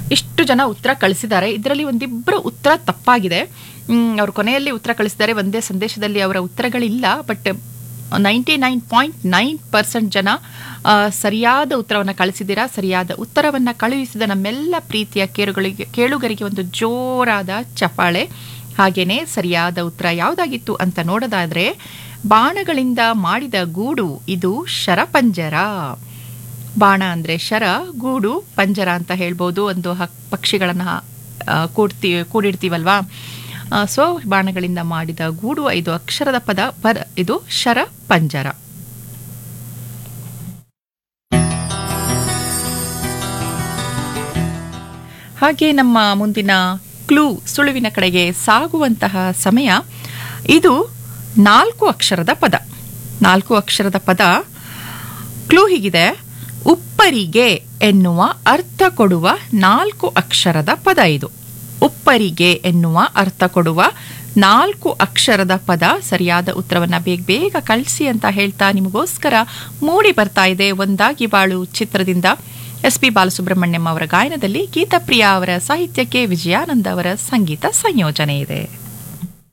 ಇಷ್ಟು ಜನ ಉತ್ತರ ಕಳಿಸಿದ್ದಾರೆ ಇದರಲ್ಲಿ ಒಂದಿಬ್ಬರು ಉತ್ತರ ತಪ್ಪಾಗಿದೆ ಮ್, ಅವ್ರು ಕೊನೆಯಲ್ಲಿ ಉತ್ತರ ಕಳಿಸಿದ್ದಾರೆ ಒಂದೇ ಸಂದೇಶದಲ್ಲಿ ಅವರ ಉತ್ತರಗಳಿಲ್ಲ but ninety nine point nine percent ಜನ ಆ, ಸರಿಯಾದ ಉತ್ತರವನ್ನು ಕಳಿಸಿದ್ದೀರಾ ಸರಿಯಾದ ಉತ್ತರವನ್ನು ಕಳುಹಿಸಿದ ನಮ್ಮೆಲ್ಲ ಪ್ರೀತಿಯ ಕೇಳುಗಳಿಗೆ ಕೇಳುಗರಿಗೆ ಒಂದು ಜೋರಾದ ಚಪ್ಪಾಳೆ ಹಾಗೇನೆ ಸರಿಯಾದ ಉತ್ತರ ಯಾವುದಾಗಿತ್ತು ಅಂತ ನೋಡೋದಾದ್ರೆ ಬಾಣಗಳಿಂದ ಮಾಡಿದ ಗೂಡು ಇದು ಶರಪಂಜರ ಬಾಣ ಅಂದರೆ ಶರ ಗೂಡು ಪಂಜರ ಅಂತ ಹೇಳ್ಬೋದು ಒಂದು ಹಕ್ ಪಕ್ಷಿಗಳನ್ನು ಕೂಡ್ತಿ ಕೂಡಿಡ್ತೀವಲ್ವಾ ಸೊ ಬಾಣಗಳಿಂದ ಮಾಡಿದ ಗೂಡು ಐದು ಅಕ್ಷರದ ಪದ ಪರ ಇದು ಶರ ಪಂಜರ ಹಾಗೆ ನಮ್ಮ ಮುಂದಿನ ಕ್ಲೂ ಸುಳುವಿನ ಕಡೆಗೆ ಸಾಗುವಂತಹ ಸಮಯ ಇದು ನಾಲ್ಕು ಅಕ್ಷರದ ಪದ ನಾಲ್ಕು ಅಕ್ಷರದ ಪದ ಕ್ಲೂ ಹೀಗಿದೆ ಉಪ್ಪರಿಗೆ ಎನ್ನುವ ಅರ್ಥ ಕೊಡುವ ನಾಲ್ಕು ಅಕ್ಷರದ ಪದ ಇದು ಉಪ್ಪರಿಗೆ ಎನ್ನುವ ಅರ್ಥ ಕೊಡುವ ನಾಲ್ಕು ಅಕ್ಷರದ ಪದ ಸರಿಯಾದ ಉತ್ತರವನ್ನ ಬೇಗ ಬೇಗ ಕಳಿಸಿ ಅಂತ ಹೇಳ್ತಾ ನಿಮಗೋಸ್ಕರ ಮೂಡಿ ಬರ್ತಾ ಇದೆ ಒಂದಾಗಿ ಬಾಳು ಚಿತ್ರದಿಂದ ಎಸ್ ಪಿ ಬಾಲಸುಬ್ರಹ್ಮಣ್ಯಂ ಅವರ ಗಾಯನದಲ್ಲಿ ಗೀತಪ್ರಿಯ ಅವರ ಸಾಹಿತ್ಯಕ್ಕೆ ವಿಜಯಾನಂದ ಅವರ ಸಂಗೀತ ಸಂಯೋಜನೆ ಇದೆ